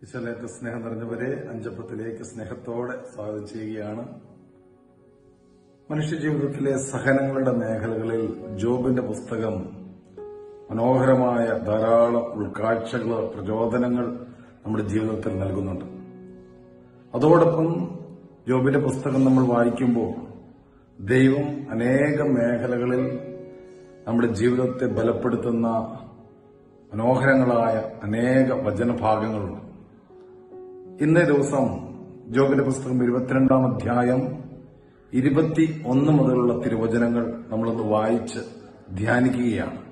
ഈശ്വരേറ്റ സ്നേഹം നിറഞ്ഞവരെ അഞ്ചപ്പത്തിലേക്ക് സ്നേഹത്തോടെ സ്വാഗതം ചെയ്യുകയാണ് മനുഷ്യജീവിതത്തിലെ സഹനങ്ങളുടെ മേഖലകളിൽ ജോബിന്റെ പുസ്തകം മനോഹരമായ ധാരാളം ഉൾക്കാഴ്ചകൾ പ്രചോദനങ്ങൾ നമ്മുടെ ജീവിതത്തിൽ നൽകുന്നുണ്ട് അതോടൊപ്പം ജോബിന്റെ പുസ്തകം നമ്മൾ വായിക്കുമ്പോൾ ദൈവം അനേക മേഖലകളിൽ നമ്മുടെ ജീവിതത്തെ ബലപ്പെടുത്തുന്ന മനോഹരങ്ങളായ അനേക വചനഭാഗങ്ങളുണ്ട് ഇന്നേ ദിവസം ജോബിന്റെ പുസ്തകം ഇരുപത്തിരണ്ടാം അധ്യായം ഇരുപത്തി ഒന്ന് മുതലുള്ള തിരുവചനങ്ങൾ നമ്മളൊന്ന് വായിച്ച് ധ്യാനിക്കുകയാണ്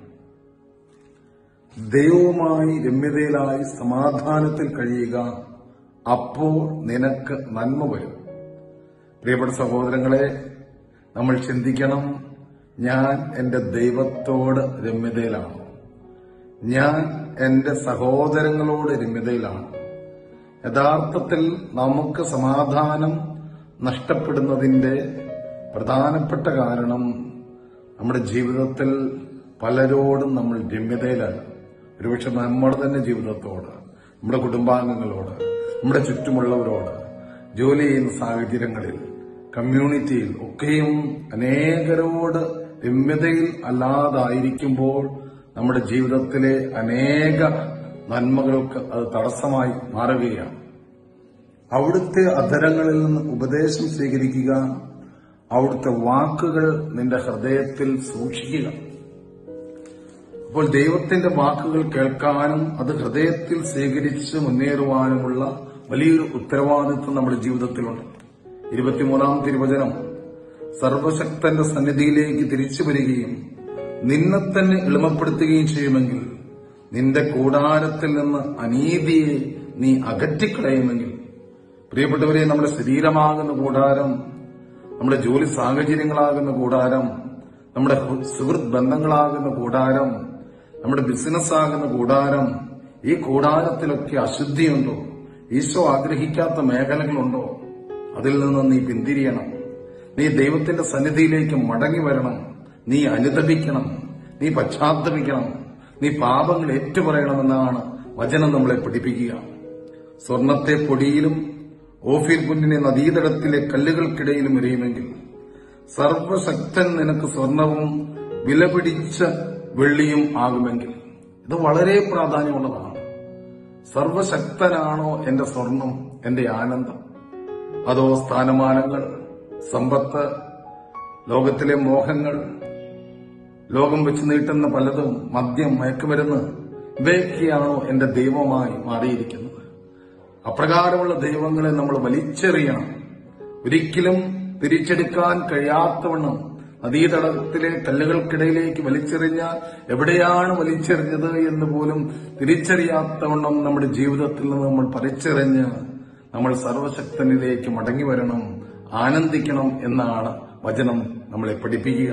ദൈവവുമായി രമ്യതയിലായി സമാധാനത്തിൽ കഴിയുക അപ്പോൾ നിനക്ക് നന്മ വരും പ്രിയപ്പെട്ട സഹോദരങ്ങളെ നമ്മൾ ചിന്തിക്കണം ഞാൻ എന്റെ ദൈവത്തോട് രമ്യതയിലാണ് ഞാൻ എന്റെ സഹോദരങ്ങളോട് രമ്യതയിലാണ് യഥാർത്ഥത്തിൽ നമുക്ക് സമാധാനം നഷ്ടപ്പെടുന്നതിന്റെ പ്രധാനപ്പെട്ട കാരണം നമ്മുടെ ജീവിതത്തിൽ പലരോടും നമ്മൾ രമ്യതയിലാണ് ഒരുപക്ഷെ നമ്മുടെ തന്നെ ജീവിതത്തോട് നമ്മുടെ കുടുംബാംഗങ്ങളോട് നമ്മുടെ ചുറ്റുമുള്ളവരോട് ജോലി ചെയ്യുന്ന സാഹചര്യങ്ങളിൽ കമ്മ്യൂണിറ്റിയിൽ ഒക്കെയും അനേകരോട് രമ്യതയിൽ അല്ലാതായിരിക്കുമ്പോൾ നമ്മുടെ ജീവിതത്തിലെ അനേക നന്മകൾക്ക് അത് തടസ്സമായി മാറുകയാണ് അവിടുത്തെ അധരങ്ങളിൽ നിന്ന് ഉപദേശം സ്വീകരിക്കുക അവിടുത്തെ വാക്കുകൾ നിന്റെ ഹൃദയത്തിൽ സൂക്ഷിക്കുക അപ്പോൾ ദൈവത്തിന്റെ വാക്കുകൾ കേൾക്കാനും അത് ഹൃദയത്തിൽ സ്വീകരിച്ച് മുന്നേറുവാനുമുള്ള വലിയൊരു ഉത്തരവാദിത്വം നമ്മുടെ ജീവിതത്തിലുണ്ട് ഇരുപത്തിമൂന്നാം തിരുവചനം സർവശക്തന്റെ സന്നിധിയിലേക്ക് തിരിച്ചു വരികയും നിന്നെ തന്നെ എളിമപ്പെടുത്തുകയും ചെയ്യുമെങ്കിൽ നിന്റെ കൂടാരത്തിൽ നിന്ന് അനീതിയെ നീ അകറ്റിക്കളയുമെങ്കിൽ പ്രിയപ്പെട്ടവരെ നമ്മുടെ ശരീരമാകുന്ന കൂടാരം നമ്മുടെ ജോലി സാഹചര്യങ്ങളാകുന്ന കൂടാരം നമ്മുടെ സുഹൃത്ത് ബന്ധങ്ങളാകുന്ന കൂടാരം നമ്മുടെ ബിസിനസ് ആകുന്ന കൂടാരം ഈ കൂടാരത്തിലൊക്കെ അശുദ്ധിയുണ്ടോ ഈശോ ആഗ്രഹിക്കാത്ത മേഖലകളുണ്ടോ അതിൽ നിന്ന് നീ പിന്തിരിയണം നീ ദൈവത്തിന്റെ സന്നിധിയിലേക്ക് മടങ്ങി വരണം നീ അനുദപിക്കണം നീ പശ്ചാത്തപിക്കണം നീ പാപങ്ങൾ ഏറ്റുപറയണമെന്നാണ് വചനം നമ്മളെ പഠിപ്പിക്കുക സ്വർണത്തെ പൊടിയിലും ഓഫീർ കുഞ്ഞിനെ നദീതടത്തിലെ കല്ലുകൾക്കിടയിലും എറിയുമെങ്കിൽ സർവശക്തൻ നിനക്ക് സ്വർണവും വിലപിടിച്ച വെള്ളിയും ആകുമെങ്കിൽ ഇത് വളരെ പ്രാധാന്യമുള്ളതാണ് സർവശക്തനാണോ എന്റെ സ്വർണം എന്റെ ആനന്ദം അതോ സ്ഥാനമാനങ്ങൾ സമ്പത്ത് ലോകത്തിലെ മോഹങ്ങൾ ലോകം വെച്ച് നീട്ടുന്ന പലതും മദ്യം മയക്കുമരുന്ന് ഇവയൊക്കെയാണോ എന്റെ ദൈവമായി മാറിയിരിക്കുന്നത് അപ്രകാരമുള്ള ദൈവങ്ങളെ നമ്മൾ വലിച്ചെറിയണം ഒരിക്കലും തിരിച്ചെടുക്കാൻ കഴിയാത്തവണ്ണം നദീതടത്തിലെ കല്ലുകൾക്കിടയിലേക്ക് വലിച്ചെറിഞ്ഞാൽ എവിടെയാണ് വലിച്ചെറിഞ്ഞത് എന്ന് പോലും തിരിച്ചറിയാത്തവണ്ണം നമ്മുടെ ജീവിതത്തിൽ നിന്ന് നമ്മൾ പറിച്ചെറിഞ്ഞ് നമ്മൾ സർവശക്തനിലേക്ക് മടങ്ങി വരണം ആനന്ദിക്കണം എന്നാണ് വചനം നമ്മളെ പഠിപ്പിക്കുക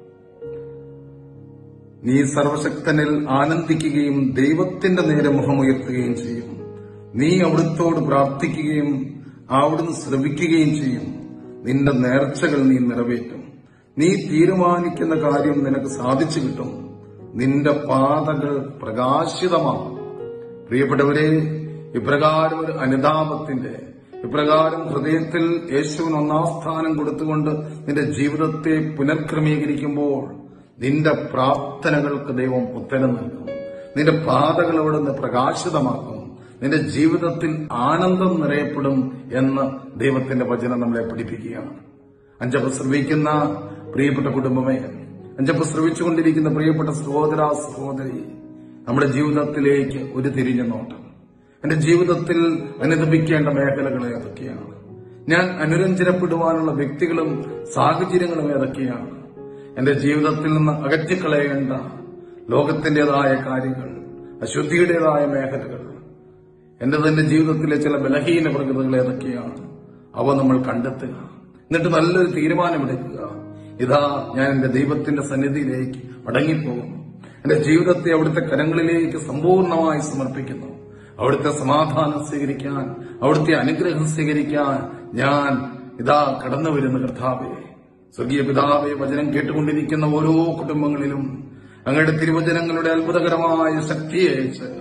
നീ സർവശക്തനിൽ ആനന്ദിക്കുകയും ദൈവത്തിന്റെ നേരെ മുഖമുയർത്തുകയും ചെയ്യും നീ അവിടുത്തോട് പ്രാർത്ഥിക്കുകയും അവിടുന്ന് ശ്രവിക്കുകയും ചെയ്യും നിന്റെ നേർച്ചകൾ നീ നിറവേറ്റും നീ തീരുമാനിക്കുന്ന കാര്യം നിനക്ക് സാധിച്ചു കിട്ടും നിന്റെ പാതകൾ പ്രകാശിതമാകും പ്രിയപ്പെട്ടവരെ ഇപ്രകാരം ഒരു അനുതാപത്തിന്റെ ഇപ്രകാരം ഹൃദയത്തിൽ യേശുവിന് ഒന്നാം സ്ഥാനം കൊടുത്തുകൊണ്ട് നിന്റെ ജീവിതത്തെ പുനർക്രമീകരിക്കുമ്പോൾ നിന്റെ പ്രാർത്ഥനകൾക്ക് ദൈവം ഉത്തരം നൽകും നിന്റെ പാതകൾ അവിടുന്ന് പ്രകാശിതമാക്കും നിന്റെ ജീവിതത്തിൽ ആനന്ദം നിറയപ്പെടും എന്ന് ദൈവത്തിന്റെ വചനം നമ്മളെ പഠിപ്പിക്കുകയാണ് അഞ്ചപ്പ് ശ്രവിക്കുന്ന പ്രിയപ്പെട്ട കുടുംബമേ അഞ്ചപ്പ് ശ്രവിച്ചുകൊണ്ടിരിക്കുന്ന പ്രിയപ്പെട്ട സഹോദര സഹോദരി നമ്മുടെ ജീവിതത്തിലേക്ക് ഒരു തിരിഞ്ഞു നോട്ടം എന്റെ ജീവിതത്തിൽ അനുദപിക്കേണ്ട മേഖലകൾ ഏതൊക്കെയാണ് ഞാൻ അനുരഞ്ജനപ്പെടുവാനുള്ള വ്യക്തികളും സാഹചര്യങ്ങളും ഏതൊക്കെയാണ് എന്റെ ജീവിതത്തിൽ നിന്ന് അകറ്റിക്കളയേണ്ട ലോകത്തിന്റേതായ കാര്യങ്ങൾ അശുദ്ധിയുടേതായ മേഖലകൾ എന്റെ തന്നെ ജീവിതത്തിലെ ചില ബലഹീന പ്രകൃതികൾ ഏതൊക്കെയാണ് അവ നമ്മൾ കണ്ടെത്തുക എന്നിട്ട് നല്ലൊരു തീരുമാനമെടുക്കുക ഇതാ ഞാൻ എന്റെ ദൈവത്തിന്റെ സന്നിധിയിലേക്ക് മടങ്ങിപ്പോകുന്നു എന്റെ ജീവിതത്തെ അവിടുത്തെ കരങ്ങളിലേക്ക് സമ്പൂർണമായി സമർപ്പിക്കുന്നു അവിടുത്തെ സമാധാനം സ്വീകരിക്കാൻ അവിടുത്തെ അനുഗ്രഹം സ്വീകരിക്കാൻ ഞാൻ ഇതാ കടന്നു വരുന്ന കർത്താവേ സ്വർഗീയ പിതാവെ വചനം കേട്ടുകൊണ്ടിരിക്കുന്ന ഓരോ കുടുംബങ്ങളിലും അങ്ങയുടെ തിരുവചനങ്ങളുടെ അത്ഭുതകരമായ ശക്തിയെ അയച്ച്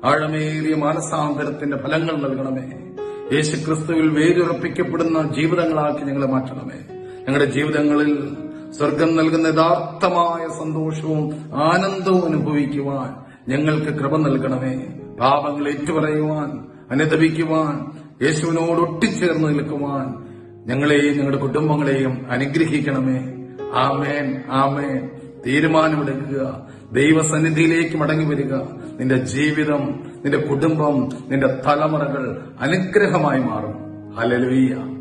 ആഴമേറിയ മാനസാന്തരത്തിന്റെ ഫലങ്ങൾ നൽകണമേ യേശുക്രിസ്തുവിൽ വേരുറപ്പിക്കപ്പെടുന്ന ജീവിതങ്ങളാക്കി ഞങ്ങളെ മാറ്റണമേ ഞങ്ങളുടെ ജീവിതങ്ങളിൽ സ്വർഗം നൽകുന്ന യഥാർത്ഥമായ സന്തോഷവും ആനന്ദവും അനുഭവിക്കുവാൻ ഞങ്ങൾക്ക് കൃപ നൽകണമേ പാപങ്ങൾ ഏറ്റുപറയുവാൻ അനുദപിക്കുവാൻ യേശുവിനോട് ഒട്ടിച്ചേർന്ന് നിൽക്കുവാൻ ഞങ്ങളെയും ഞങ്ങളുടെ കുടുംബങ്ങളെയും അനുഗ്രഹിക്കണമേ ആമേൻ ആമേൻ തീരുമാനമെടുക്കുക ദൈവസന്നിധിയിലേക്ക് മടങ്ങി വരിക നിന്റെ ജീവിതം നിന്റെ കുടുംബം നിന്റെ തലമുറകൾ അനുഗ്രഹമായി മാറും ഹലലുയ്യ